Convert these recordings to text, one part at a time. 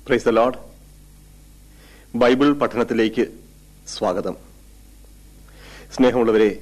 praise the load Bible പഠനത്തിലേക്ക് സ്വാഗതം സ്നേഹമുള്ളവരെ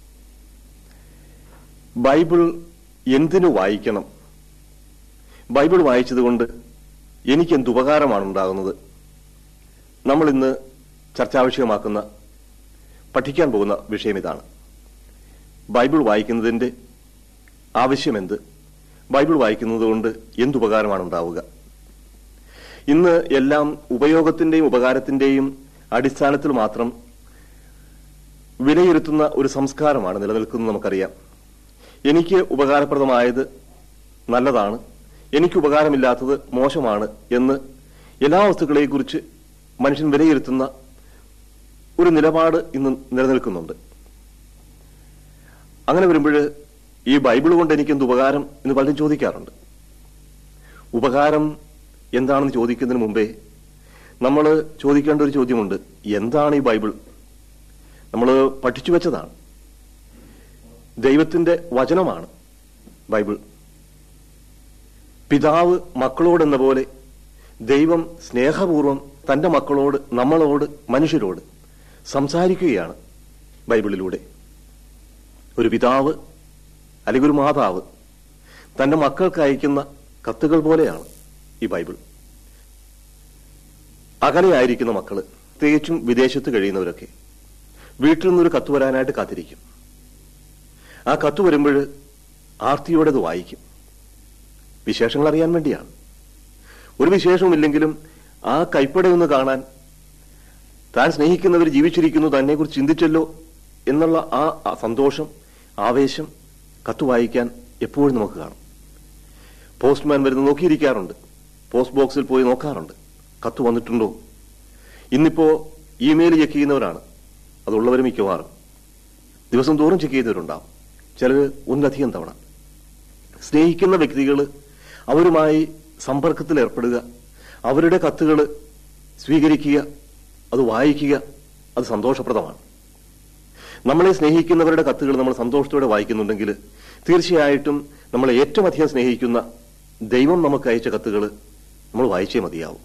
ബൈബിൾ എന്തിനു വായിക്കണം ബൈബിൾ വായിച്ചതുകൊണ്ട് എനിക്ക് എന്ത് ഉപകാരമാണ് ഉണ്ടാകുന്നത് നമ്മൾ ഇന്ന് ചർച്ചാവിഷയമാക്കുന്ന പഠിക്കാൻ പോകുന്ന വിഷയം ഇതാണ് ബൈബിൾ വായിക്കുന്നതിന്റെ ആവശ്യമെന്ത് ബൈബിൾ വായിക്കുന്നത് കൊണ്ട് എന്തുപകാരമാണ് ഉണ്ടാവുക ഇന്ന് എല്ലാം ഉപയോഗത്തിന്റെയും ഉപകാരത്തിന്റെയും അടിസ്ഥാനത്തിൽ മാത്രം വിലയിരുത്തുന്ന ഒരു സംസ്കാരമാണ് നിലനിൽക്കുന്നത് നമുക്കറിയാം എനിക്ക് ഉപകാരപ്രദമായത് നല്ലതാണ് എനിക്ക് ഉപകാരമില്ലാത്തത് മോശമാണ് എന്ന് എല്ലാ വസ്തുക്കളെക്കുറിച്ച് മനുഷ്യൻ വിലയിരുത്തുന്ന ഒരു നിലപാട് ഇന്ന് നിലനിൽക്കുന്നുണ്ട് അങ്ങനെ വരുമ്പോൾ ഈ ബൈബിൾ കൊണ്ട് എനിക്ക് എന്ത് ഉപകാരം എന്ന് പലരും ചോദിക്കാറുണ്ട് ഉപകാരം എന്താണെന്ന് ചോദിക്കുന്നതിന് മുമ്പേ നമ്മൾ ചോദിക്കേണ്ട ഒരു ചോദ്യമുണ്ട് എന്താണ് ഈ ബൈബിൾ നമ്മൾ പഠിച്ചു വെച്ചതാണ് ദൈവത്തിന്റെ വചനമാണ് ബൈബിൾ പിതാവ് മക്കളോടെന്ന പോലെ ദൈവം സ്നേഹപൂർവം തന്റെ മക്കളോട് നമ്മളോട് മനുഷ്യരോട് സംസാരിക്കുകയാണ് ബൈബിളിലൂടെ ഒരു പിതാവ് അല്ലെങ്കിൽ ഒരു മാതാവ് തന്റെ മക്കൾക്ക് അയക്കുന്ന കത്തുകൾ പോലെയാണ് ഈ ബൈബിൾ അകലെയായിരിക്കുന്ന മക്കള് പ്രത്യേകിച്ചും വിദേശത്ത് കഴിയുന്നവരൊക്കെ വീട്ടിൽ നിന്നൊരു കത്ത് വരാനായിട്ട് കാത്തിരിക്കും ആ കത്ത് വരുമ്പോൾ ആർത്തിയോടെ അത് വായിക്കും വിശേഷങ്ങൾ അറിയാൻ വേണ്ടിയാണ് ഒരു വിശേഷവുമില്ലെങ്കിലും ആ കൈപ്പടയൊന്ന് കാണാൻ താൻ സ്നേഹിക്കുന്നവർ ജീവിച്ചിരിക്കുന്നു തന്നെ കുറിച്ച് ചിന്തിച്ചല്ലോ എന്നുള്ള ആ ആ സന്തോഷം ആവേശം കത്ത് വായിക്കാൻ എപ്പോഴും നമുക്ക് കാണും പോസ്റ്റ്മാൻ വരുന്ന നോക്കിയിരിക്കാറുണ്ട് പോസ്റ്റ് ബോക്സിൽ പോയി നോക്കാറുണ്ട് കത്ത് വന്നിട്ടുണ്ടോ ഇന്നിപ്പോ ഇമെയിൽ ചെക്ക് ചെയ്യുന്നവരാണ് അതുള്ളവർ മിക്കവാറും ദിവസം തോറും ചെക്ക് ചെയ്തവരുണ്ടാവും ചിലർ ഒന്നിലധികം തവണ സ്നേഹിക്കുന്ന വ്യക്തികൾ അവരുമായി സമ്പർക്കത്തിൽ ഏർപ്പെടുക അവരുടെ കത്തുകൾ സ്വീകരിക്കുക അത് വായിക്കുക അത് സന്തോഷപ്രദമാണ് നമ്മളെ സ്നേഹിക്കുന്നവരുടെ കത്തുകൾ നമ്മൾ സന്തോഷത്തോടെ വായിക്കുന്നുണ്ടെങ്കിൽ തീർച്ചയായിട്ടും നമ്മളെ ഏറ്റവും അധികം സ്നേഹിക്കുന്ന ദൈവം നമുക്ക് അയച്ച കത്തുകൾ നമ്മൾ വായിച്ചേ മതിയാവും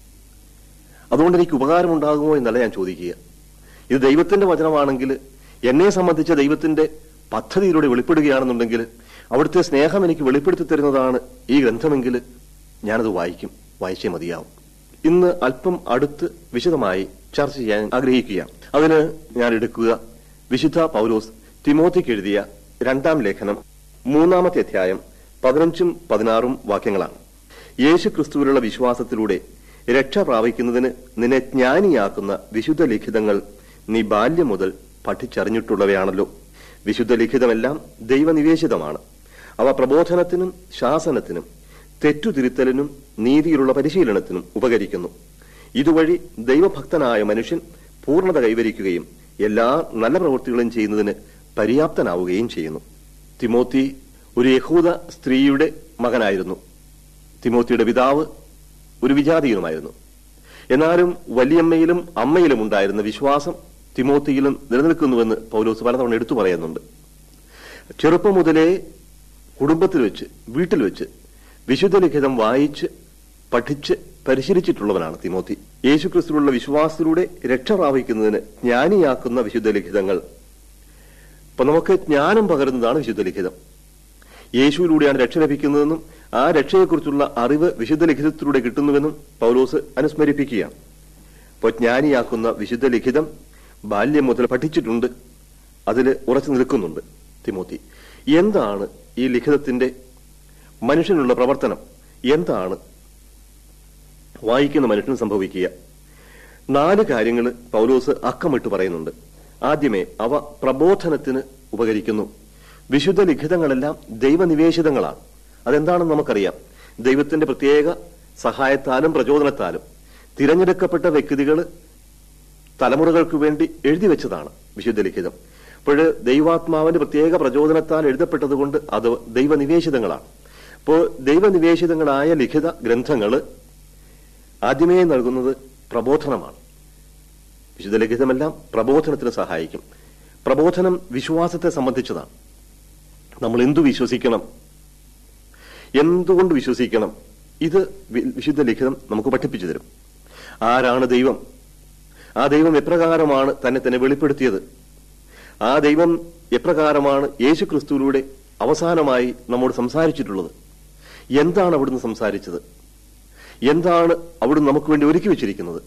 അതുകൊണ്ട് എനിക്ക് ഉപകാരമുണ്ടാകുമോ എന്നല്ല ഞാൻ ചോദിക്കുക ഇത് ദൈവത്തിന്റെ വചനമാണെങ്കിൽ എന്നെ സംബന്ധിച്ച ദൈവത്തിന്റെ പദ്ധതിയിലൂടെ വെളിപ്പെടുകയാണെന്നുണ്ടെങ്കിൽ അവിടുത്തെ സ്നേഹം എനിക്ക് വെളിപ്പെടുത്തി തരുന്നതാണ് ഈ ഗ്രന്ഥമെങ്കിൽ ഞാനത് വായിക്കും വായിച്ചേ മതിയാവും ഇന്ന് അല്പം അടുത്ത് വിശദമായി ചർച്ച ചെയ്യാൻ ആഗ്രഹിക്കുകയാണ് അതിന് ഞാൻ എടുക്കുക വിശുദ്ധ പൗലോസ് തിമോത്തിക്ക് എഴുതിയ രണ്ടാം ലേഖനം മൂന്നാമത്തെ അധ്യായം പതിനഞ്ചും പതിനാറും വാക്യങ്ങളാണ് യേശു ക്രിസ്തുവിലുള്ള വിശ്വാസത്തിലൂടെ രക്ഷ പ്രാപിക്കുന്നതിന് നിന്നെ ജ്ഞാനിയാക്കുന്ന വിശുദ്ധ ലിഖിതങ്ങൾ നീ ബാല്യം മുതൽ പഠിച്ചറിഞ്ഞിട്ടുള്ളവയാണല്ലോ വിശുദ്ധ ലിഖിതമെല്ലാം ദൈവനിവേശിതമാണ് അവ പ്രബോധനത്തിനും ശാസനത്തിനും തെറ്റുതിരുത്തലിനും നീതിയിലുള്ള പരിശീലനത്തിനും ഉപകരിക്കുന്നു ഇതുവഴി ദൈവഭക്തനായ മനുഷ്യൻ പൂർണ്ണത കൈവരിക്കുകയും എല്ലാ നല്ല പ്രവൃത്തികളും ചെയ്യുന്നതിന് പര്യാപ്തനാവുകയും ചെയ്യുന്നു തിമോത്തി ഒരു യഹൂദ സ്ത്രീയുടെ മകനായിരുന്നു തിമോത്തിയുടെ പിതാവ് ഒരു വിജാതീയനുമായിരുന്നു എന്നാലും വലിയമ്മയിലും അമ്മയിലും ഉണ്ടായിരുന്ന വിശ്വാസം തിമോത്തിയിലും നിലനിൽക്കുന്നുവെന്ന് പൗലോസ് പലതവണ എടുത്തു പറയുന്നുണ്ട് ചെറുപ്പം മുതലേ കുടുംബത്തിൽ വെച്ച് വീട്ടിൽ വെച്ച് വിശുദ്ധ ലിഖിതം വായിച്ച് പഠിച്ച് പരിശീലിച്ചിട്ടുള്ളവനാണ് തിമോത്തി യേശുക്രിസ്തുവിലുള്ള വിശ്വാസത്തിലൂടെ രക്ഷ പ്രാപിക്കുന്നതിന് ജ്ഞാനിയാക്കുന്ന വിശുദ്ധ ലിഖിതങ്ങൾ അപ്പൊ നമുക്ക് ജ്ഞാനം പകരുന്നതാണ് വിശുദ്ധ ലിഖിതം യേശുവിലൂടെയാണ് രക്ഷ ലഭിക്കുന്നതെന്നും ആ രക്ഷയെക്കുറിച്ചുള്ള അറിവ് വിശുദ്ധ ലിഖിതത്തിലൂടെ കിട്ടുന്നുവെന്നും പൗലോസ് അനുസ്മരിപ്പിക്കുകയാണ് അപ്പോൾ ജ്ഞാനിയാക്കുന്ന വിശുദ്ധ ലിഖിതം ബാല്യം മുതൽ പഠിച്ചിട്ടുണ്ട് അതിൽ ഉറച്ചു നിൽക്കുന്നുണ്ട് തിമോത്തി എന്താണ് ഈ ലിഖിതത്തിന്റെ മനുഷ്യനുള്ള പ്രവർത്തനം എന്താണ് വായിക്കുന്ന മനുഷ്യന് സംഭവിക്കുക നാല് കാര്യങ്ങൾ പൗലോസ് അക്കമിട്ട് പറയുന്നുണ്ട് ആദ്യമേ അവ പ്രബോധനത്തിന് ഉപകരിക്കുന്നു വിശുദ്ധ ലിഖിതങ്ങളെല്ലാം ദൈവനിവേശിതങ്ങളാണ് അതെന്താണെന്ന് നമുക്കറിയാം ദൈവത്തിന്റെ പ്രത്യേക സഹായത്താലും പ്രചോദനത്താലും തിരഞ്ഞെടുക്കപ്പെട്ട വ്യക്തികൾ തലമുറകൾക്ക് വേണ്ടി എഴുതി വെച്ചതാണ് വിശുദ്ധ ലിഖിതം അപ്പോൾ ദൈവാത്മാവിന്റെ പ്രത്യേക പ്രചോദനത്താൽ എഴുതപ്പെട്ടതുകൊണ്ട് അത് ദൈവനിവേശിതങ്ങളാണ് അപ്പോൾ ദൈവനിവേശിതങ്ങളായ ലിഖിത ഗ്രന്ഥങ്ങൾ ആദ്യമേ നൽകുന്നത് പ്രബോധനമാണ് വിശുദ്ധ ലിഖിതമെല്ലാം പ്രബോധനത്തിന് സഹായിക്കും പ്രബോധനം വിശ്വാസത്തെ സംബന്ധിച്ചതാണ് നമ്മൾ എന്തു വിശ്വസിക്കണം എന്തുകൊണ്ട് വിശ്വസിക്കണം ഇത് വി- വിശുദ്ധ ലിഖിതം നമുക്ക് പഠിപ്പിച്ചു തരും ആരാണ് ദൈവം ആ ദൈവം എപ്രകാരമാണ് തന്നെ തന്നെ വെളിപ്പെടുത്തിയത് ആ ദൈവം എപ്രകാരമാണ് യേശു ക്രിസ്തുവിലൂടെ അവസാനമായി നമ്മോട് സംസാരിച്ചിട്ടുള്ളത് എന്താണ് അവിടുന്ന് സംസാരിച്ചത് എന്താണ് അവിടുന്ന് നമുക്ക് വേണ്ടി ഒരുക്കി വെച്ചിരിക്കുന്നത്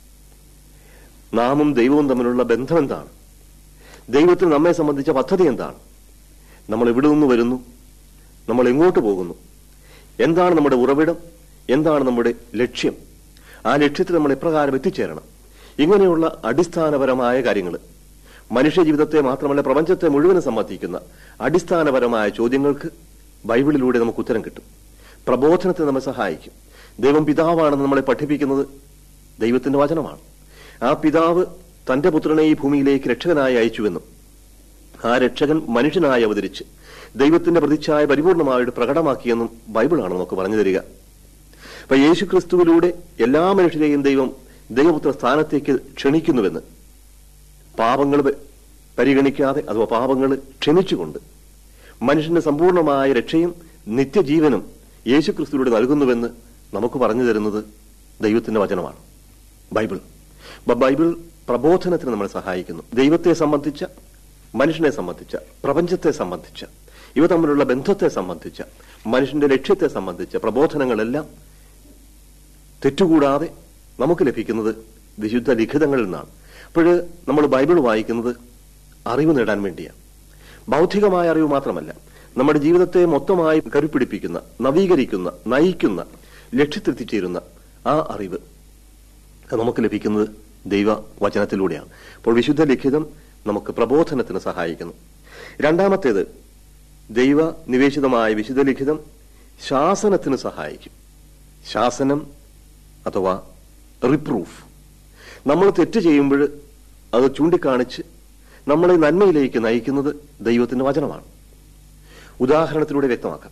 നാമും ദൈവവും തമ്മിലുള്ള ബന്ധം എന്താണ് ദൈവത്തിന് നമ്മെ സംബന്ധിച്ച പദ്ധതി എന്താണ് നമ്മൾ എവിടെ നിന്ന് വരുന്നു നമ്മൾ എങ്ങോട്ട് പോകുന്നു എന്താണ് നമ്മുടെ ഉറവിടം എന്താണ് നമ്മുടെ ലക്ഷ്യം ആ ലക്ഷ്യത്തിൽ നമ്മൾ എപ്രകാരം എത്തിച്ചേരണം ഇങ്ങനെയുള്ള അടിസ്ഥാനപരമായ കാര്യങ്ങൾ മനുഷ്യ ജീവിതത്തെ മാത്രമല്ല പ്രപഞ്ചത്തെ മുഴുവനും സംബന്ധിക്കുന്ന അടിസ്ഥാനപരമായ ചോദ്യങ്ങൾക്ക് ബൈബിളിലൂടെ നമുക്ക് ഉത്തരം കിട്ടും പ്രബോധനത്തിന് നമ്മെ സഹായിക്കും ദൈവം പിതാവാണെന്ന് നമ്മളെ പഠിപ്പിക്കുന്നത് ദൈവത്തിന്റെ വചനമാണ് ആ പിതാവ് തന്റെ പുത്രനെ ഈ ഭൂമിയിലേക്ക് രക്ഷകനായി അയച്ചുവെന്നും ആ രക്ഷകൻ മനുഷ്യനായി അവതരിച്ച് ദൈവത്തിന്റെ പ്രതിച്ഛായ പരിപൂർണമായിട്ട് പ്രകടമാക്കിയെന്നും ബൈബിളാണ് നമുക്ക് പറഞ്ഞു തരിക അപ്പൊ യേശു ക്രിസ്തുവിലൂടെ എല്ലാ മനുഷ്യരെയും ദൈവം ദൈവപുത്ര സ്ഥാനത്തേക്ക് ക്ഷണിക്കുന്നുവെന്ന് പാപങ്ങൾ പ- പരിഗണിക്കാതെ അഥവാ പാപങ്ങൾ ക്ഷമിച്ചുകൊണ്ട് മനുഷ്യന് സമ്പൂർണമായ രക്ഷയും നിത്യജീവനും യേശു ക്രിസ്തുവിലൂടെ നൽകുന്നുവെന്ന് നമുക്ക് പറഞ്ഞു തരുന്നത് ദൈവത്തിന്റെ വചനമാണ് ബൈബിൾ ബ- ബൈബിൾ പ്രബോധനത്തിന് നമ്മളെ സഹായിക്കുന്നു ദൈവത്തെ സംബന്ധിച്ച മനുഷ്യനെ സംബന്ധിച്ച പ്രപഞ്ചത്തെ സംബന്ധിച്ച ഇവ തമ്മിലുള്ള ബന്ധത്തെ സംബന്ധിച്ച മനുഷ്യന്റെ ലക്ഷ്യത്തെ സംബന്ധിച്ച പ്രബോധനങ്ങളെല്ലാം തെറ്റുകൂടാതെ നമുക്ക് ലഭിക്കുന്നത് വിശുദ്ധ ലിഖിതങ്ങളിൽ നിന്നാണ് അപ്പോൾ നമ്മൾ ബൈബിൾ വായിക്കുന്നത് അറിവ് നേടാൻ വേണ്ടിയാണ് ബൗദ്ധികമായ അറിവ് മാത്രമല്ല നമ്മുടെ ജീവിതത്തെ മൊത്തമായി കരുപ്പിടിപ്പിക്കുന്ന നവീകരിക്കുന്ന നയിക്കുന്ന ലക്ഷ്യത്തെത്തിച്ചേരുന്ന ആ അറിവ് അത് നമുക്ക് ലഭിക്കുന്നത് ദൈവ വചനത്തിലൂടെയാണ് അപ്പോൾ വിശുദ്ധ ലിഖിതം നമുക്ക് പ്രബോധനത്തിന് സഹായിക്കുന്നു രണ്ടാമത്തേത് ദൈവ നിവേശിതമായ വിശുദ്ധ ലിഖിതം ശാസനത്തിന് സഹായിക്കും ശാസനം അഥവാ റിപ്രൂഫ് നമ്മൾ തെറ്റ് ചെയ്യുമ്പോൾ അത് ചൂണ്ടിക്കാണിച്ച് നമ്മളെ നന്മയിലേക്ക് നയിക്കുന്നത് ദൈവത്തിന്റെ വചനമാണ് ഉദാഹരണത്തിലൂടെ വ്യക്തമാക്കാം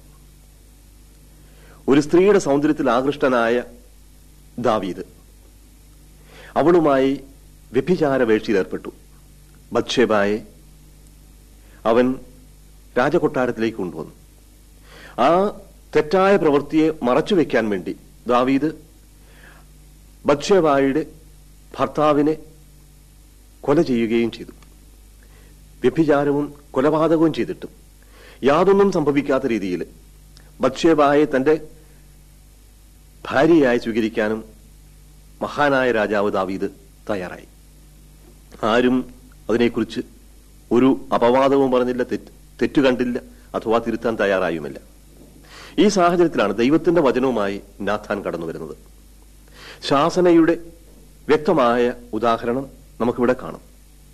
ഒരു സ്ത്രീയുടെ സൗന്ദര്യത്തിൽ ആകൃഷ്ടനായ ദാവീദ് അവളുമായി വ്യഭിചാര വേഴ്ചയിൽ ഏർപ്പെട്ടു ബത്ഷേബായെ അവൻ രാജകൊട്ടാരത്തിലേക്ക് കൊണ്ടുവന്നു ആ തെറ്റായ പ്രവൃത്തിയെ മറച്ചുവെക്കാൻ വേണ്ടി ദാവീദ് ബത്ഷേബായുടെ ഭർത്താവിനെ കൊല ചെയ്യുകയും ചെയ്തു വ്യഭിചാരവും കൊലപാതകവും ചെയ്തിട്ടും യാതൊന്നും സംഭവിക്കാത്ത രീതിയിൽ ബത്ഷേബായെ തന്റെ ഭാര്യയായി സ്വീകരിക്കാനും മഹാനായ രാജാവ് ദാവീദ് തയ്യാറായി ആരും അതിനെക്കുറിച്ച് ഒരു അപവാദവും പറഞ്ഞില്ല തെറ്റ് തെറ്റു കണ്ടില്ല അഥവാ തിരുത്താൻ തയ്യാറായുമില്ല ഈ സാഹചര്യത്തിലാണ് ദൈവത്തിന്റെ വചനവുമായി നാഥാൻ കടന്നു വരുന്നത് ശാസനയുടെ വ്യക്തമായ ഉദാഹരണം നമുക്കിവിടെ കാണാം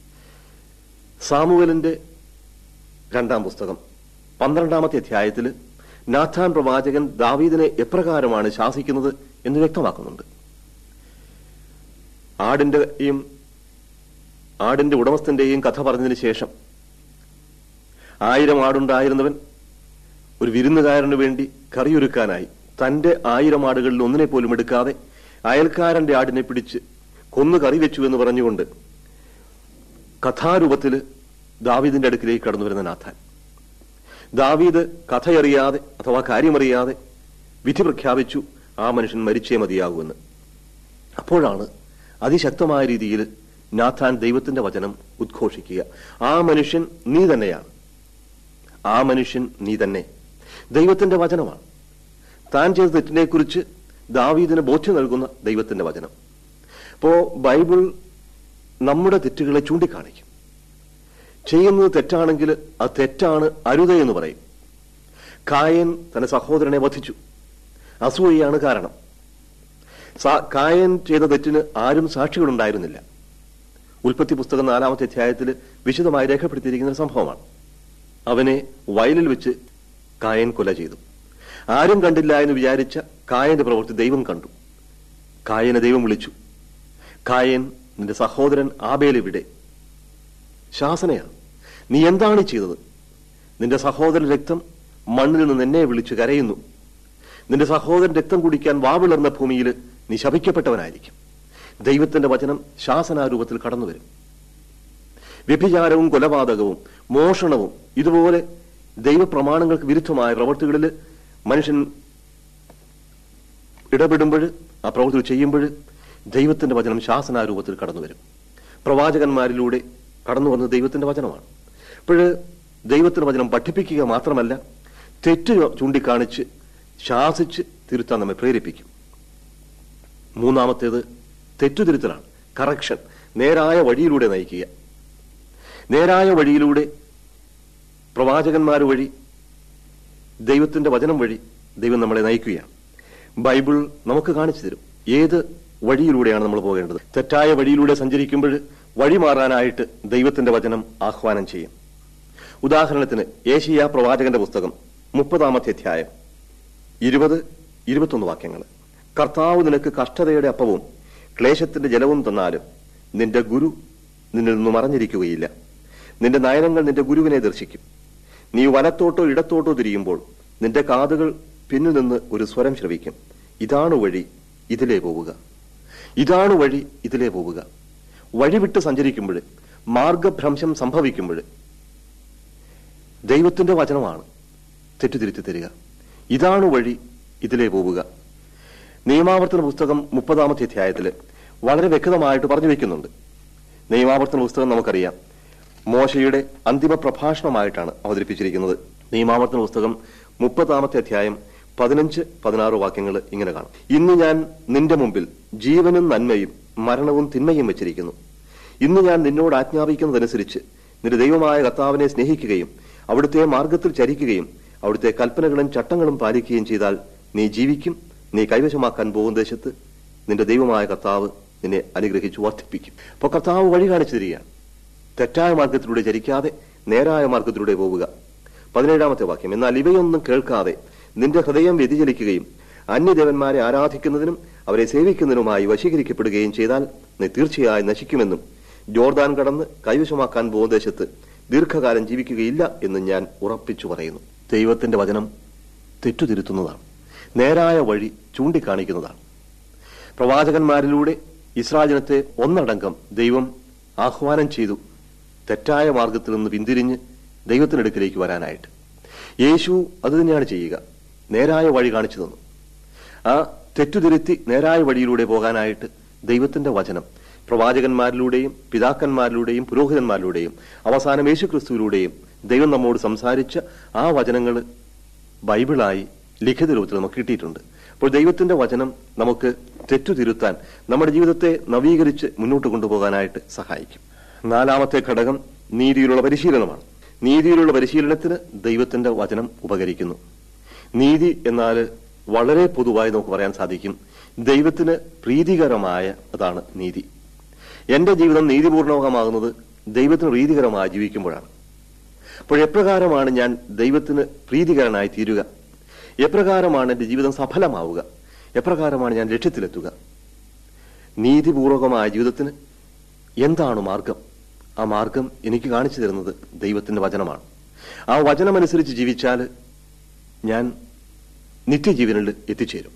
സാമുവലിന്റെ രണ്ടാം പുസ്തകം പന്ത്രണ്ടാമത്തെ അധ്യായത്തിൽ നാഥാൻ പ്രവാചകൻ ദാവീദിനെ എപ്രകാരമാണ് ശാസിക്കുന്നത് എന്ന് വ്യക്തമാക്കുന്നുണ്ട് ആടിന്റെയും ആടിന്റെ ഉടമസ്ഥന്റെയും കഥ പറഞ്ഞതിന് ശേഷം ആയിരം ആടുണ്ടായിരുന്നവൻ ഒരു വിരുന്നുകാരന് വേണ്ടി കറിയൊരുക്കാനായി തന്റെ ആയിരം ആടുകളിൽ ഒന്നിനെ പോലും എടുക്കാതെ അയൽക്കാരന്റെ ആടിനെ പിടിച്ച് കൊന്നു കറി വെച്ചു എന്ന് പറഞ്ഞുകൊണ്ട് കഥാരൂപത്തില് ദാവീദിന്റെ അടുക്കിലേക്ക് കടന്നു വരുന്ന നാഥാൻ ദാവീദ് കഥയറിയാതെ അഥവാ കാര്യമറിയാതെ വിധി പ്രഖ്യാപിച്ചു ആ മനുഷ്യൻ മരിച്ചേ മതിയാകുമെന്ന് അപ്പോഴാണ് അതിശക്തമായ രീതിയിൽ നാഥാൻ ദൈവത്തിന്റെ വചനം ഉദ്ഘോഷിക്കുക ആ മനുഷ്യൻ നീ തന്നെയാണ് ആ മനുഷ്യൻ നീ തന്നെ ദൈവത്തിന്റെ വചനമാണ് താൻ ചെയ്ത തെറ്റിനെക്കുറിച്ച് ദാവീദിന് ബോധ്യം നൽകുന്ന ദൈവത്തിന്റെ വചനം അപ്പോ ബൈബിൾ നമ്മുടെ തെറ്റുകളെ ചൂണ്ടിക്കാണിക്കും ചെയ്യുന്നത് തെറ്റാണെങ്കിൽ അത് തെറ്റാണ് അരുത എന്ന് പറയും കായൻ തന്റെ സഹോദരനെ വധിച്ചു അസൂയയാണ് കാരണം സാ- കായൻ ചെയ്ത തെറ്റിന് ആരും സാക്ഷികളുണ്ടായിരുന്നില്ല ഉൽപ്പത്തി പുസ്തകം നാലാമത്തെ അധ്യായത്തിൽ വിശദമായി രേഖപ്പെടുത്തിയിരിക്കുന്ന ഒരു സംഭവമാണ് അവനെ വയലിൽ വെച്ച് കായൻ കൊല ചെയ്തു ആരും കണ്ടില്ല എന്ന് വിചാരിച്ച കായന്റെ പ്രവൃത്തി ദൈവം കണ്ടു കായനെ ദൈവം വിളിച്ചു കായൻ നിന്റെ സഹോദരൻ ആബേലെവിടെ ശാസനയാണ് നീ എന്താണ് ഈ ചെയ്തത് നിന്റെ സഹോദരൻ രക്തം മണ്ണിൽ നിന്ന് എന്നെ വിളിച്ചു കരയുന്നു നിന്റെ സഹോദരൻ രക്തം കുടിക്കാൻ വാവിളർന്ന ഭൂമിയിൽ നീ ശപിക്കപ്പെട്ടവനായിരിക്കും ദൈവത്തിന്റെ വചനം ശാസനാരൂപത്തിൽ കടന്നു വരും വ്യഭിചാരവും കൊലപാതകവും മോഷണവും ഇതുപോലെ ദൈവപ്രമാണങ്ങൾക്ക് വിരുദ്ധമായ പ്രവൃത്തികളിൽ മനുഷ്യൻ ഇടപെടുമ്പോൾ ആ പ്രവൃത്തി ചെയ്യുമ്പോൾ ദൈവത്തിന്റെ വചനം ശാസനാരൂപത്തിൽ കടന്നു വരും പ്രവാചകന്മാരിലൂടെ കടന്നു വന്നത് ദൈവത്തിന്റെ വചനമാണ് അപ്പോൾ ദൈവത്തിന്റെ വചനം പഠിപ്പിക്കുക മാത്രമല്ല തെറ്റ് ചൂണ്ടിക്കാണിച്ച് ശാസിച്ച് തിരുത്താൻ നമ്മെ പ്രേരിപ്പിക്കും മൂന്നാമത്തേത് തെറ്റുതിരുത്തലാണ് കറക്ഷൻ നേരായ വഴിയിലൂടെ നയിക്കുക നേരായ വഴിയിലൂടെ പ്രവാചകന്മാർ വഴി ദൈവത്തിന്റെ വചനം വഴി ദൈവം നമ്മളെ നയിക്കുകയാണ് ബൈബിൾ നമുക്ക് കാണിച്ചു തരും ഏത് വഴിയിലൂടെയാണ് നമ്മൾ പോകേണ്ടത് തെറ്റായ വഴിയിലൂടെ സഞ്ചരിക്കുമ്പോൾ വഴി മാറാനായിട്ട് ദൈവത്തിന്റെ വചനം ആഹ്വാനം ചെയ്യും ഉദാഹരണത്തിന് ഏഷ്യ പ്രവാചകന്റെ പുസ്തകം മുപ്പതാമത്തെ അധ്യായം ഇരുപത് ഇരുപത്തൊന്ന് വാക്യങ്ങൾ കർത്താവ് നിനക്ക് കഷ്ടതയുടെ അപ്പവും ക്ലേശത്തിന്റെ ജലവും തന്നാലും നിന്റെ ഗുരു നിന്നിൽ നിന്ന് മറഞ്ഞിരിക്കുകയില്ല നിന്റെ നയനങ്ങൾ നിന്റെ ഗുരുവിനെ ദർശിക്കും നീ വലത്തോട്ടോ ഇടത്തോട്ടോ തിരിയുമ്പോൾ നിന്റെ കാതുകൾ പിന്നിൽ നിന്ന് ഒരു സ്വരം ശ്രവിക്കും ഇതാണ് വഴി ഇതിലേ പോവുക ഇതാണ് വഴി ഇതിലേ പോവുക വഴി വിട്ട് സഞ്ചരിക്കുമ്പോൾ മാർഗഭ്രംശം സംഭവിക്കുമ്പോൾ ദൈവത്തിന്റെ വചനമാണ് തെറ്റുതിരുത്തി തരിക ഇതാണ് വഴി ഇതിലേ പോവുക നിയമാവർത്തന പുസ്തകം മുപ്പതാമത്തെ അധ്യായത്തിൽ വളരെ വ്യക്തമായിട്ട് പറഞ്ഞു വെക്കുന്നുണ്ട് നിയമാവർത്തന പുസ്തകം നമുക്കറിയാം മോശയുടെ അന്തിമ പ്രഭാഷണമായിട്ടാണ് അവതരിപ്പിച്ചിരിക്കുന്നത് നിയമാവർത്തന പുസ്തകം മുപ്പതാമത്തെ അധ്യായം പതിനഞ്ച് പതിനാറ് വാക്യങ്ങൾ ഇങ്ങനെ കാണും ഇന്ന് ഞാൻ നിന്റെ മുമ്പിൽ ജീവനും നന്മയും മരണവും തിന്മയും വെച്ചിരിക്കുന്നു ഇന്ന് ഞാൻ നിന്നോട് ആജ്ഞാപിക്കുന്നതനുസരിച്ച് നിന്റെ ദൈവമായ കർത്താവിനെ സ്നേഹിക്കുകയും അവിടുത്തെ മാർഗത്തിൽ ചരിക്കുകയും അവിടുത്തെ കൽപ്പനകളും ചട്ടങ്ങളും പാലിക്കുകയും ചെയ്താൽ നീ ജീവിക്കും നീ കൈവശമാക്കാൻ പോകുന്ന ദേശത്ത് നിന്റെ ദൈവമായ കർത്താവ് നിന്നെ അനുഗ്രഹിച്ചു വർദ്ധിപ്പിക്കും അപ്പോൾ കർത്താവ് വഴി കാണിച്ചു തരികയാണ് തെറ്റായ മാർഗത്തിലൂടെ ചരിക്കാതെ നേരായ മാർഗത്തിലൂടെ പോവുക പതിനേഴാമത്തെ വാക്യം എന്നാൽ ഇവയൊന്നും കേൾക്കാതെ നിന്റെ ഹൃദയം വ്യതിചലിക്കുകയും അന്യദേവന്മാരെ ആരാധിക്കുന്നതിനും അവരെ സേവിക്കുന്നതിനുമായി വശീകരിക്കപ്പെടുകയും ചെയ്താൽ നീ തീർച്ചയായും നശിക്കുമെന്നും ജോർദാൻ കടന്ന് കൈവശമാക്കാൻ പോകുന്ന ദേശത്ത് ദീർഘകാലം ജീവിക്കുകയില്ല എന്ന് ഞാൻ ഉറപ്പിച്ചു പറയുന്നു ദൈവത്തിന്റെ വചനം തെറ്റുതിരുത്തുന്നതാണ് നേരായ വഴി ചൂണ്ടിക്കാണിക്കുന്നതാണ് പ്രവാചകന്മാരിലൂടെ ഇസ്രാജനത്തെ ഒന്നടങ്കം ദൈവം ആഹ്വാനം ചെയ്തു തെറ്റായ മാർഗത്തിൽ നിന്ന് പിന്തിരിഞ്ഞ് ദൈവത്തിനടുക്കിലേക്ക് വരാനായിട്ട് യേശു അത് തന്നെയാണ് ചെയ്യുക നേരായ വഴി കാണിച്ചു തന്നു ആ തെറ്റുതിരുത്തി നേരായ വഴിയിലൂടെ പോകാനായിട്ട് ദൈവത്തിന്റെ വചനം പ്രവാചകന്മാരിലൂടെയും പിതാക്കന്മാരിലൂടെയും പുരോഹിതന്മാരിലൂടെയും അവസാനം യേശുക്രിസ്തുവിലൂടെയും ദൈവം നമ്മോട് സംസാരിച്ച ആ വചനങ്ങൾ ബൈബിളായി ലിഖിത രൂപത്തിൽ നമുക്ക് കിട്ടിയിട്ടുണ്ട് അപ്പോൾ ദൈവത്തിന്റെ വചനം നമുക്ക് തെറ്റുതിരുത്താൻ നമ്മുടെ ജീവിതത്തെ നവീകരിച്ച് മുന്നോട്ട് കൊണ്ടുപോകാനായിട്ട് സഹായിക്കും നാലാമത്തെ ഘടകം നീതിയിലുള്ള പരിശീലനമാണ് നീതിയിലുള്ള പരിശീലനത്തിന് ദൈവത്തിന്റെ വചനം ഉപകരിക്കുന്നു നീതി എന്നാൽ വളരെ പൊതുവായി നമുക്ക് പറയാൻ സാധിക്കും ദൈവത്തിന് പ്രീതികരമായ അതാണ് നീതി എന്റെ ജീവിതം നീതിപൂർണമാകുന്നത് ദൈവത്തിന് പ്രീതികരമായി ജീവിക്കുമ്പോഴാണ് അപ്പോൾ എപ്രകാരമാണ് ഞാൻ ദൈവത്തിന് പ്രീതികരനായി തീരുക എപ്രകാരമാണ് എന്റെ ജീവിതം സഫലമാവുക എപ്രകാരമാണ് ഞാൻ ലക്ഷ്യത്തിലെത്തുക നീതിപൂർവകമായ ജീവിതത്തിന് എന്താണ് മാർഗം ആ മാർഗം എനിക്ക് കാണിച്ചു തരുന്നത് ദൈവത്തിന്റെ വചനമാണ് ആ വചനമനുസരിച്ച് ജീവിച്ചാൽ ഞാൻ നിത്യജീവനിൽ എത്തിച്ചേരും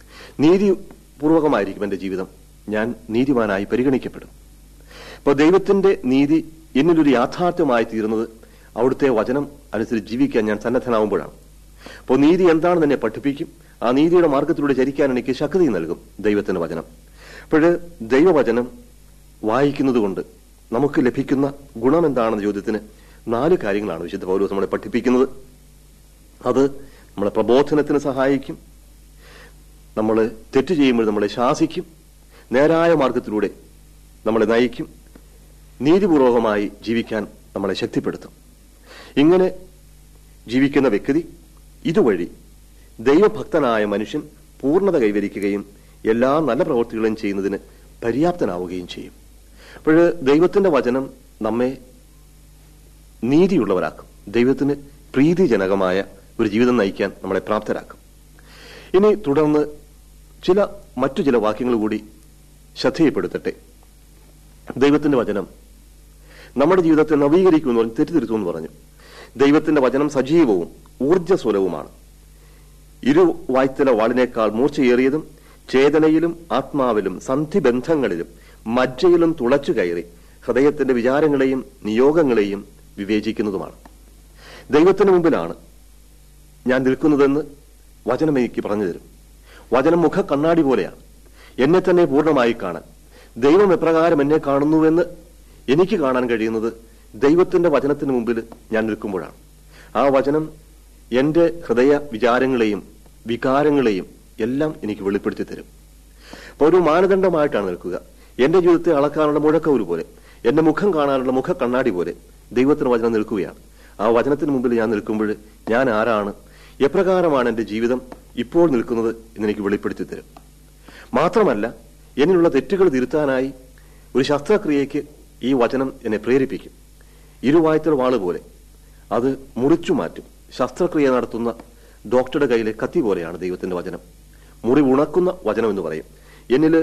നീതിപൂർവകമായിരിക്കും എന്റെ ജീവിതം ഞാൻ നീതിമാനായി പരിഗണിക്കപ്പെടും അപ്പോൾ ദൈവത്തിന്റെ നീതി എന്നിലൊരു യാഥാർത്ഥ്യമായി തീരുന്നത് അവിടുത്തെ വചനം അനുസരിച്ച് ജീവിക്കാൻ ഞാൻ സന്നദ്ധനാവുമ്പോഴാണ് അപ്പോൾ നീതി എന്താണെന്ന് എന്നെ പഠിപ്പിക്കും ആ നീതിയുടെ മാർഗത്തിലൂടെ ചരിക്കാൻ എനിക്ക് ശക്തി നൽകും ദൈവത്തിന്റെ വചനം അപ്പോൾ ദൈവവചനം വായിക്കുന്നത് കൊണ്ട് നമുക്ക് ലഭിക്കുന്ന ഗുണം എന്താണെന്ന ചോദ്യത്തിന് നാല് കാര്യങ്ങളാണ് വിശുദ്ധ പൗലോസ് നമ്മളെ പഠിപ്പിക്കുന്നത് അത് നമ്മളെ പ്രബോധനത്തിന് സഹായിക്കും നമ്മൾ തെറ്റ് ചെയ്യുമ്പോൾ നമ്മളെ ശാസിക്കും നേരായ മാർഗത്തിലൂടെ നമ്മളെ നയിക്കും നീതിപൂർവകമായി ജീവിക്കാൻ നമ്മളെ ശക്തിപ്പെടുത്തും ഇങ്ങനെ ജീവിക്കുന്ന വ്യക്തി ഇതുവഴി ദൈവഭക്തനായ മനുഷ്യൻ പൂർണ്ണത കൈവരിക്കുകയും എല്ലാ നല്ല പ്രവൃത്തികളും ചെയ്യുന്നതിന് പര്യാപ്തനാവുകയും ചെയ്യും അപ്പോൾ ദൈവത്തിന്റെ വചനം നമ്മെ നീതിയുള്ളവരാക്കും ദൈവത്തിന് പ്രീതിജനകമായ ഒരു ജീവിതം നയിക്കാൻ നമ്മളെ പ്രാപ്തരാക്കും ഇനി തുടർന്ന് ചില മറ്റു ചില വാക്യങ്ങൾ കൂടി ശ്രദ്ധയപ്പെടുത്തട്ടെ ദൈവത്തിന്റെ വചനം നമ്മുടെ ജീവിതത്തെ നവീകരിക്കുമെന്ന് പറഞ്ഞു തെറ്റിദ്ധരുത്തുമെന്ന് പറഞ്ഞു ദൈവത്തിന്റെ വചനം സജീവവും ഊർജ്ജസ്വലവുമാണ് ഇരു വായ്ത്തല വാളിനേക്കാൾ മൂർച്ചയേറിയതും ചേതനയിലും ആത്മാവിലും സന്ധിബന്ധങ്ങളിലും മജ്ജയിലും തുളച്ചു കയറി ഹൃദയത്തിന്റെ വിചാരങ്ങളെയും നിയോഗങ്ങളെയും വിവേചിക്കുന്നതുമാണ് ദൈവത്തിന് മുമ്പിലാണ് ഞാൻ നിൽക്കുന്നതെന്ന് വചനം എനിക്ക് പറഞ്ഞു തരും വചനം മുഖ കണ്ണാടി പോലെയാണ് എന്നെ തന്നെ പൂർണ്ണമായി കാണാൻ ദൈവം എപ്രകാരം എന്നെ കാണുന്നുവെന്ന് എനിക്ക് കാണാൻ കഴിയുന്നത് ദൈവത്തിന്റെ വചനത്തിന് മുമ്പിൽ ഞാൻ നിൽക്കുമ്പോഴാണ് ആ വചനം എന്റെ ഹൃദയ വിചാരങ്ങളെയും വികാരങ്ങളെയും എല്ലാം എനിക്ക് വെളിപ്പെടുത്തി തരും അപ്പൊ ഒരു മാനദണ്ഡമായിട്ടാണ് നിൽക്കുക എന്റെ ജീവിതത്തെ അളക്കാനുള്ള മുഴക്കൗര് പോലെ എന്റെ മുഖം കാണാനുള്ള മുഖ കണ്ണാടി പോലെ ദൈവത്തിന് വചനം നിൽക്കുകയാണ് ആ വചനത്തിന് മുമ്പിൽ ഞാൻ നിൽക്കുമ്പോൾ ഞാൻ ആരാണ് എപ്രകാരമാണ് എന്റെ ജീവിതം ഇപ്പോൾ നിൽക്കുന്നത് എന്നെനിക്ക് വെളിപ്പെടുത്തി തരും മാത്രമല്ല എന്നിലുള്ള തെറ്റുകൾ തിരുത്താനായി ഒരു ശസ്ത്രക്രിയയ്ക്ക് ഈ വചനം എന്നെ പ്രേരിപ്പിക്കും ഇരുവായത്തിൽ വാള് പോലെ അത് മുറിച്ചു മാറ്റും ശസ്ത്രക്രിയ നടത്തുന്ന ഡോക്ടറുടെ കയ്യിലെ കത്തി പോലെയാണ് ദൈവത്തിന്റെ വചനം മുറി ഉണക്കുന്ന വചനം എന്ന് പറയും എന്നില്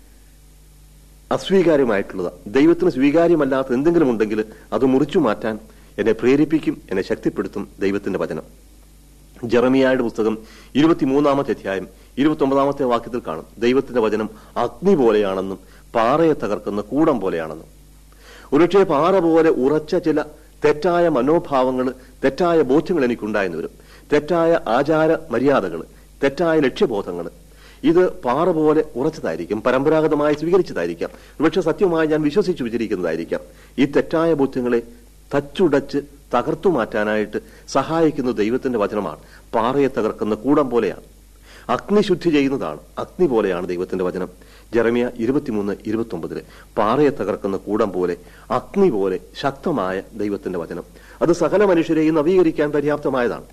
അസ്വീകാര്യമായിട്ടുള്ളത് ദൈവത്തിന് സ്വീകാര്യമല്ലാത്ത എന്തെങ്കിലും ഉണ്ടെങ്കിൽ അത് മുറിച്ചു മാറ്റാൻ എന്നെ പ്രേരിപ്പിക്കും എന്നെ ശക്തിപ്പെടുത്തും ദൈവത്തിന്റെ വചനം ജെറമിയായുടെ പുസ്തകം ഇരുപത്തിമൂന്നാമത്തെ അധ്യായം ഇരുപത്തി ഒമ്പതാമത്തെ വാക്യത്തിൽ കാണും ദൈവത്തിന്റെ വചനം അഗ്നി പോലെയാണെന്നും പാറയെ തകർക്കുന്ന കൂടം പോലെയാണെന്നും ഒരുപക്ഷെ പാറ പോലെ ഉറച്ച ചില തെറ്റായ മനോഭാവങ്ങൾ തെറ്റായ ബോധ്യങ്ങൾ എനിക്കുണ്ടായെന്ന് വരും തെറ്റായ ആചാര മര്യാദകൾ തെറ്റായ ലക്ഷ്യബോധങ്ങൾ ഇത് പാറ പോലെ ഉറച്ചതായിരിക്കും പരമ്പരാഗതമായി സ്വീകരിച്ചതായിരിക്കാം ഒരുപക്ഷെ സത്യമായി ഞാൻ വിശ്വസിച്ചു വിചരിക്കുന്നതായിരിക്കാം ഈ തെറ്റായ ബോധ്യങ്ങളെ തച്ചുടച്ച് തകർത്തു മാറ്റാനായിട്ട് സഹായിക്കുന്ന ദൈവത്തിന്റെ വചനമാണ് പാറയെ തകർക്കുന്ന കൂടം പോലെയാണ് അഗ്നിശുദ്ധി ചെയ്യുന്നതാണ് അഗ്നി പോലെയാണ് ദൈവത്തിന്റെ വചനം ജെറമിയ ഇരുപത്തിമൂന്ന് ഇരുപത്തി ഒമ്പതില് പാറയെ തകർക്കുന്ന കൂടം പോലെ അഗ്നി പോലെ ശക്തമായ ദൈവത്തിന്റെ വചനം അത് സകല മനുഷ്യരെയും നവീകരിക്കാൻ പര്യാപ്തമായതാണ്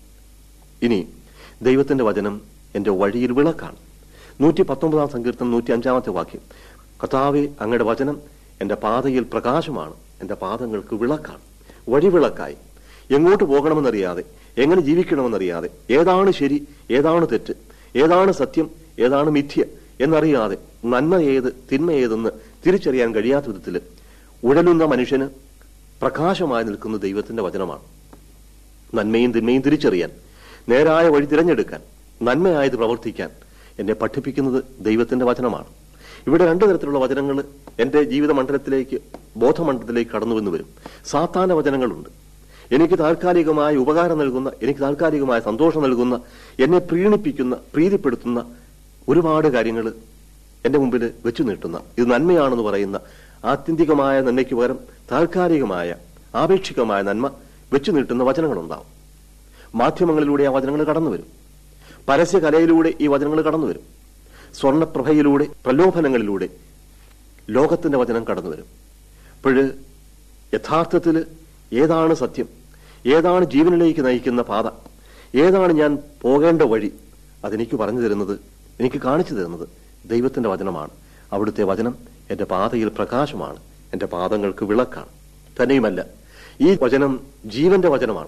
ഇനി ദൈവത്തിന്റെ വചനം എന്റെ വഴിയിൽ വിളക്കാണ് നൂറ്റി പത്തൊമ്പതാം സങ്കീർത്തനം നൂറ്റി അഞ്ചാമത്തെ വാക്യം കഥാവെ അങ്ങയുടെ വചനം എന്റെ പാതയിൽ പ്രകാശമാണ് എന്റെ പാദങ്ങൾക്ക് വിളക്കാണ് വഴിവിളക്കായി എങ്ങോട്ട് പോകണമെന്നറിയാതെ എങ്ങനെ ജീവിക്കണമെന്നറിയാതെ ഏതാണ് ശരി ഏതാണ് തെറ്റ് ഏതാണ് സത്യം ഏതാണ് മിഥ്യ എന്നറിയാതെ നന്മ ഏത് തിന്മ ഏതെന്ന് തിരിച്ചറിയാൻ കഴിയാത്ത വിധത്തിൽ ഉഴലുന്ന മനുഷ്യന് പ്രകാശമായി നിൽക്കുന്ന ദൈവത്തിന്റെ വചനമാണ് നന്മയും തിന്മയും തിരിച്ചറിയാൻ നേരായ വഴി തിരഞ്ഞെടുക്കാൻ നന്മയായത് പ്രവർത്തിക്കാൻ എന്നെ പഠിപ്പിക്കുന്നത് ദൈവത്തിന്റെ വചനമാണ് ഇവിടെ രണ്ടു തരത്തിലുള്ള വചനങ്ങൾ എന്റെ ജീവിത മണ്ഡലത്തിലേക്ക് ബോധമണ്ഡലത്തിലേക്ക് കടന്നുവെന്ന് വരും സാത്താന വചനങ്ങളുണ്ട് എനിക്ക് താൽക്കാലികമായ ഉപകാരം നൽകുന്ന എനിക്ക് താൽക്കാലികമായ സന്തോഷം നൽകുന്ന എന്നെ പ്രീണിപ്പിക്കുന്ന പ്രീതിപ്പെടുത്തുന്ന ഒരുപാട് കാര്യങ്ങൾ എന്റെ മുമ്പിൽ വെച്ചു നീട്ടുന്ന ഇത് നന്മയാണെന്ന് പറയുന്ന ആത്യന്തികമായ നന്മയ്ക്ക് പകരം താൽക്കാലികമായ ആപേക്ഷികമായ നന്മ വെച്ചു നീട്ടുന്ന വചനങ്ങളുണ്ടാവും മാധ്യമങ്ങളിലൂടെ ആ വചനങ്ങൾ കടന്നു വരും പരസ്യകലയിലൂടെ ഈ വചനങ്ങൾ കടന്നു വരും സ്വർണപ്രഭയിലൂടെ പ്രലോഭനങ്ങളിലൂടെ ലോകത്തിന്റെ വചനം കടന്നു വരും അപ്പോഴ് യഥാർത്ഥത്തിൽ ഏതാണ് സത്യം ഏതാണ് ജീവനിലേക്ക് നയിക്കുന്ന പാത ഏതാണ് ഞാൻ പോകേണ്ട വഴി അതെനിക്ക് പറഞ്ഞു തരുന്നത് എനിക്ക് കാണിച്ചു തരുന്നത് ദൈവത്തിന്റെ വചനമാണ് അവിടുത്തെ വചനം എന്റെ പാതയിൽ പ്രകാശമാണ് എന്റെ പാദങ്ങൾക്ക് വിളക്കാണ് തന്നെയുമല്ല ഈ വചനം ജീവന്റെ വചനമാണ്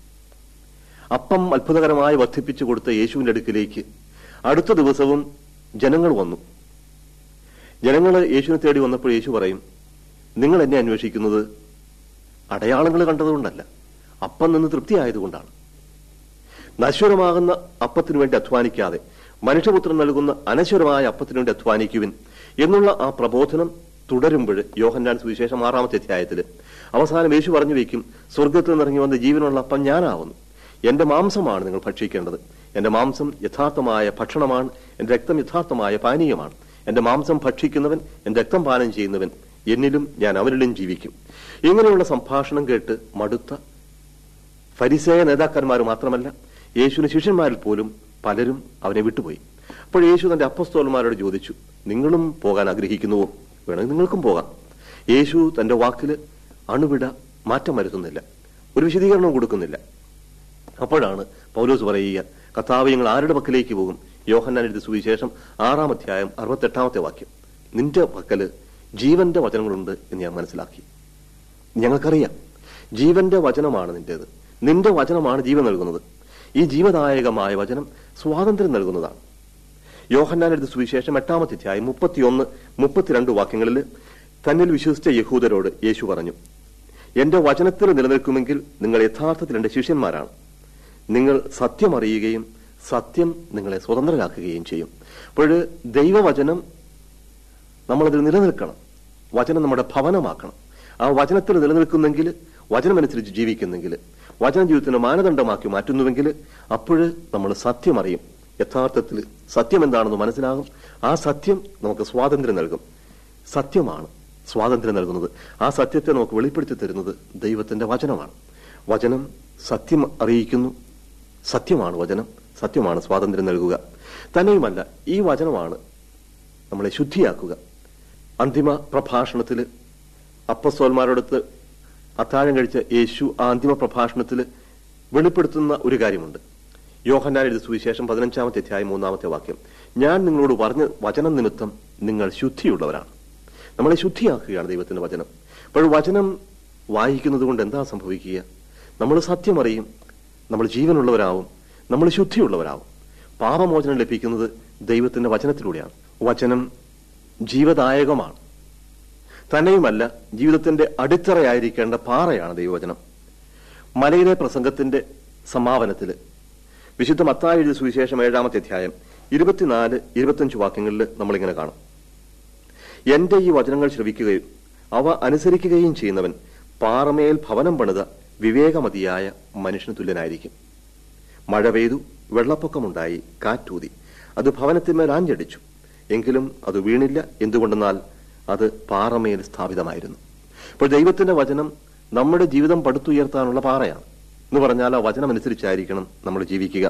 അപ്പം അത്ഭുതകരമായി വർദ്ധിപ്പിച്ചു കൊടുത്ത യേശുവിന്റെ അടുക്കിലേക്ക് അടുത്ത ദിവസവും ജനങ്ങൾ വന്നു ജനങ്ങൾ യേശുവിനെ തേടി വന്നപ്പോൾ യേശു പറയും നിങ്ങൾ എന്നെ അന്വേഷിക്കുന്നത് അടയാളങ്ങൾ കണ്ടതുകൊണ്ടല്ല അപ്പം നിന്ന് തൃപ്തിയായതുകൊണ്ടാണ് നശ്വരമാകുന്ന അപ്പത്തിനു വേണ്ടി അധ്വാനിക്കാതെ മനുഷ്യപുത്രൻ നൽകുന്ന അനശ്വരമായ അപ്പത്തിനു വേണ്ടി അധ്വാനിക്കുവിൻ എന്നുള്ള ആ പ്രബോധനം തുടരുമ്പോൾ യോഹന്നാൻ സുവിശേഷം ആറാമത്തെ അധ്യായത്തിൽ അവസാനം യേശു പറഞ്ഞു വയ്ക്കും സ്വർഗത്തിൽ നിന്നിറങ്ങി വന്ന ജീവനുള്ള അപ്പം ഞാനാവുന്നു എന്റെ മാംസമാണ് നിങ്ങൾ ഭക്ഷിക്കേണ്ടത് എന്റെ മാംസം യഥാർത്ഥമായ ഭക്ഷണമാണ് എന്റെ രക്തം യഥാർത്ഥമായ പാനീയമാണ് എന്റെ മാംസം ഭക്ഷിക്കുന്നവൻ എന്റെ രക്തം പാനം ചെയ്യുന്നവൻ എന്നിലും ഞാൻ അവനിലും ജീവിക്കും ഇങ്ങനെയുള്ള സംഭാഷണം കേട്ട് മടുത്ത ഫരിസേയ നേതാക്കന്മാർ മാത്രമല്ല യേശുവിന് ശിഷ്യന്മാരിൽ പോലും പലരും അവനെ വിട്ടുപോയി അപ്പോൾ യേശു തന്റെ അപ്പസ്തോലന്മാരോട് ചോദിച്ചു നിങ്ങളും പോകാൻ ആഗ്രഹിക്കുന്നുവോ വേണമെങ്കിൽ നിങ്ങൾക്കും പോകാം യേശു തന്റെ വാക്കില് അണുവിട മാറ്റം വരുത്തുന്നില്ല ഒരു വിശദീകരണവും കൊടുക്കുന്നില്ല അപ്പോഴാണ് പൗലോസ് പറയുക കർത്താവ് ഞങ്ങൾ ആരുടെ പക്കലേക്ക് പോകും യോഹന്നാൻ എഴുതിയ സുവിശേഷം ആറാം അധ്യായം അറുപത്തെട്ടാമത്തെ വാക്യം നിന്റെ പക്കല് ജീവന്റെ വചനങ്ങളുണ്ട് എന്ന് ഞാൻ മനസ്സിലാക്കി ഞങ്ങൾക്കറിയാം ജീവന്റെ വചനമാണ് നിന്റേത് നിന്റെ വചനമാണ് ജീവൻ നൽകുന്നത് ഈ ജീവദായകമായ വചനം സ്വാതന്ത്ര്യം നൽകുന്നതാണ് യോഹന്നാൻ എഴുതിയ സുവിശേഷം എട്ടാമത്തെ അധ്യായം മുപ്പത്തിയൊന്ന് മുപ്പത്തിരണ്ട് വാക്യങ്ങളിൽ തന്നിൽ വിശ്വസിച്ച യഹൂദരോട് യേശു പറഞ്ഞു എന്റെ വചനത്തിൽ നിലനിൽക്കുമെങ്കിൽ നിങ്ങൾ യഥാർത്ഥത്തിൽ എന്റെ ശിഷ്യന്മാരാണ് നിങ്ങൾ സത്യം അറിയുകയും സത്യം നിങ്ങളെ സ്വതന്ത്രരാക്കുകയും ചെയ്യും അപ്പോൾ ദൈവവചനം നമ്മളതിൽ നിലനിൽക്കണം വചനം നമ്മുടെ ഭവനമാക്കണം ആ വചനത്തിൽ നിലനിൽക്കുന്നെങ്കിൽ വചനമനുസരിച്ച് ജീവിക്കുന്നെങ്കിൽ വചന ജീവിതത്തിന് മാനദണ്ഡമാക്കി മാറ്റുന്നുവെങ്കിൽ അപ്പോൾ നമ്മൾ സത്യം അറിയും യഥാർത്ഥത്തിൽ സത്യം എന്താണെന്ന് മനസ്സിലാകും ആ സത്യം നമുക്ക് സ്വാതന്ത്ര്യം നൽകും സത്യമാണ് സ്വാതന്ത്ര്യം നൽകുന്നത് ആ സത്യത്തെ നമുക്ക് വെളിപ്പെടുത്തി തരുന്നത് ദൈവത്തിന്റെ വചനമാണ് വചനം സത്യം അറിയിക്കുന്നു സത്യമാണ് വചനം സത്യമാണ് സ്വാതന്ത്ര്യം നൽകുക തന്നെയുമല്ല ഈ വചനമാണ് നമ്മളെ ശുദ്ധിയാക്കുക അന്തിമ പ്രഭാഷണത്തിൽ അപ്പസ്തോന്മാരോടൊത്ത് അത്താഴം കഴിച്ച യേശു ആ അന്തിമ പ്രഭാഷണത്തിൽ വെളിപ്പെടുത്തുന്ന ഒരു കാര്യമുണ്ട് യോഹന്നാൻ എഴുതിയ സുവിശേഷം പതിനഞ്ചാമത്തെ അധ്യായം മൂന്നാമത്തെ വാക്യം ഞാൻ നിങ്ങളോട് പറഞ്ഞ വചനം നിമിത്തം നിങ്ങൾ ശുദ്ധിയുള്ളവരാണ് നമ്മളെ ശുദ്ധിയാക്കുകയാണ് ദൈവത്തിന്റെ വചനം അപ്പോൾ വചനം വായിക്കുന്നത് കൊണ്ട് എന്താ സംഭവിക്കുക നമ്മൾ സത്യം അറിയും നമ്മൾ ജീവനുള്ളവരാവും നമ്മൾ ശുദ്ധിയുള്ളവരാവും പാപമോചനം ലഭിക്കുന്നത് ദൈവത്തിന്റെ വചനത്തിലൂടെയാണ് വചനം ജീവദായകമാണ് തന്നെയുമല്ല ജീവിതത്തിന്റെ അടിത്തറയായിരിക്കേണ്ട പാറയാണ് ദൈവവചനം മലയിലെ പ്രസംഗത്തിന്റെ സമാപനത്തില് വിശുദ്ധ മത്തായി എഴുതിയ സുവിശേഷം ഏഴാമത്തെ അധ്യായം ഇരുപത്തിനാല് ഇരുപത്തിയഞ്ച് വാക്യങ്ങളിൽ നമ്മളിങ്ങനെ കാണും എന്റെ ഈ വചനങ്ങൾ ശ്രവിക്കുകയും അവ അനുസരിക്കുകയും ചെയ്യുന്നവൻ പാറമേൽ ഭവനം പണിത വിവേകമതിയായ മനുഷ്യന് തുല്യനായിരിക്കും മഴ പെയ്തു വെള്ളപ്പൊക്കമുണ്ടായി കാറ്റൂതി അത് ഭവനത്തിന്മേൽ ആഞ്ഞടിച്ചു എങ്കിലും അത് വീണില്ല എന്തുകൊണ്ടെന്നാൽ അത് പാറമേൽ സ്ഥാപിതമായിരുന്നു അപ്പോൾ ദൈവത്തിന്റെ വചനം നമ്മുടെ ജീവിതം പടുത്തുയർത്താനുള്ള പാറയാണ് എന്ന് പറഞ്ഞാൽ ആ വചനം അനുസരിച്ചായിരിക്കണം നമ്മൾ ജീവിക്കുക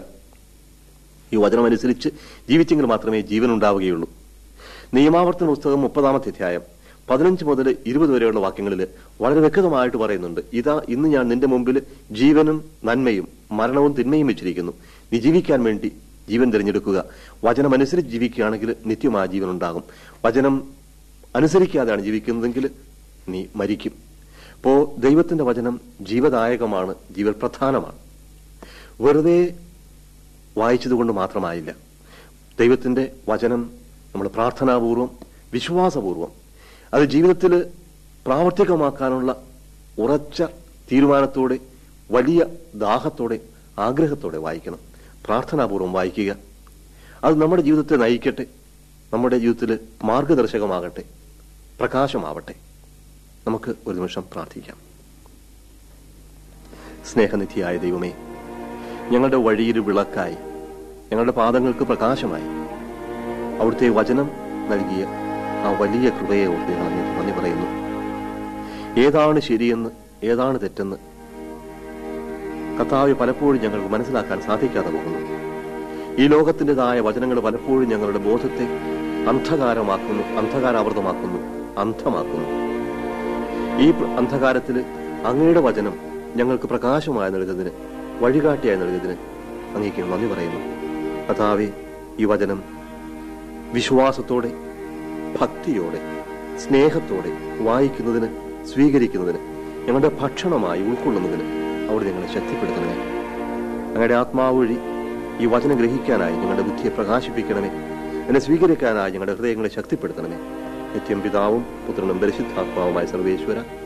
ഈ വചനം അനുസരിച്ച് ജീവിച്ചെങ്കിൽ മാത്രമേ ജീവൻ ഉണ്ടാവുകയുള്ളൂ നിയമാവർത്തന പുസ്തകം മുപ്പതാമത്തെ അധ്യായം പതിനഞ്ച് മുതൽ ഇരുപത് വരെയുള്ള വാക്യങ്ങളിൽ വളരെ വ്യക്തമായിട്ട് പറയുന്നുണ്ട് ഇതാ ഇന്ന് ഞാൻ നിന്റെ മുമ്പിൽ ജീവനും നന്മയും മരണവും തിന്മയും വെച്ചിരിക്കുന്നു നീ ജീവിക്കാൻ വേണ്ടി ജീവൻ തിരഞ്ഞെടുക്കുക വചനം അനുസരിച്ച് ജീവിക്കുകയാണെങ്കിൽ നിത്യമായ ജീവൻ ഉണ്ടാകും വചനം അനുസരിക്കാതെയാണ് ജീവിക്കുന്നതെങ്കിൽ നീ മരിക്കും അപ്പോ ദൈവത്തിന്റെ വചനം ജീവദായകമാണ് ജീവപ്രധാനമാണ് വെറുതെ വായിച്ചതുകൊണ്ട് മാത്രമായില്ല ദൈവത്തിന്റെ വചനം നമ്മൾ പ്രാർത്ഥനാപൂർവം വിശ്വാസപൂർവം അത് ജീവിതത്തിൽ പ്രാവർത്തികമാക്കാനുള്ള ഉറച്ച തീരുമാനത്തോടെ വലിയ ദാഹത്തോടെ ആഗ്രഹത്തോടെ വായിക്കണം പ്രാർത്ഥനാപൂർവം വായിക്കുക അത് നമ്മുടെ ജീവിതത്തെ നയിക്കട്ടെ നമ്മുടെ ജീവിതത്തിൽ മാർഗദർശകമാകട്ടെ പ്രകാശമാവട്ടെ നമുക്ക് ഒരു നിമിഷം പ്രാർത്ഥിക്കാം സ്നേഹനിധിയായ ദൈവമേ ഞങ്ങളുടെ വഴിയിൽ വിളക്കായി ഞങ്ങളുടെ പാദങ്ങൾക്ക് പ്രകാശമായി അവിടുത്തെ വചനം നൽകിയ ആ വലിയ കൃപയെ ഓർത്ത് ഞങ്ങൾ അങ്ങേക്ക് നന്ദി പറയുന്നു ഏതാണ് ശരിയെന്ന് ഏതാണ് തെറ്റെന്ന് കർത്താവ് പലപ്പോഴും ഞങ്ങൾക്ക് മനസ്സിലാക്കാൻ സാധിക്കാതെ പോകുന്നു ഈ ലോകത്തിൻ്റെതായ വചനങ്ങൾ പലപ്പോഴും ഞങ്ങളുടെ ബോധത്തെ അന്ധകാരമാക്കുന്നു അന്ധകാരാവൃതമാക്കുന്നു അന്ധമാക്കുന്നു ഈ പ്ര- അന്ധകാരത്തിൽ അങ്ങയുടെ വചനം ഞങ്ങൾക്ക് പ്രകാശമായി നൽകുന്നതിന് വഴികാട്ടിയായി നൽകുന്നതിന് അങ്ങേക്ക് നന്ദി പറയുന്നു കഥാവെ ഈ വചനം വിശ്വാസത്തോടെ ഭക്തിയോടെ സ്നേഹത്തോടെ വായിക്കുന്നതിന് സ്വീകരിക്കുന്നതിന് ഞങ്ങളുടെ ഭക്ഷണമായി ഉൾക്കൊള്ളുന്നതിന് അവിടെ ഞങ്ങളെ ശക്തിപ്പെടുത്തണമേ ഞങ്ങളുടെ ആത്മാവ് വഴി ഈ വചനം ഗ്രഹിക്കാനായി ഞങ്ങളുടെ ബുദ്ധിയെ പ്രകാശിപ്പിക്കണമേ എന്നെ സ്വീകരിക്കാനായി ഞങ്ങളുടെ ഹൃദയങ്ങളെ ശക്തിപ്പെടുത്തണമേ നിത്യം പിതാവും പുത്രനും പരിശുദ്ധാത്മാവുമായ സർവേശ്വര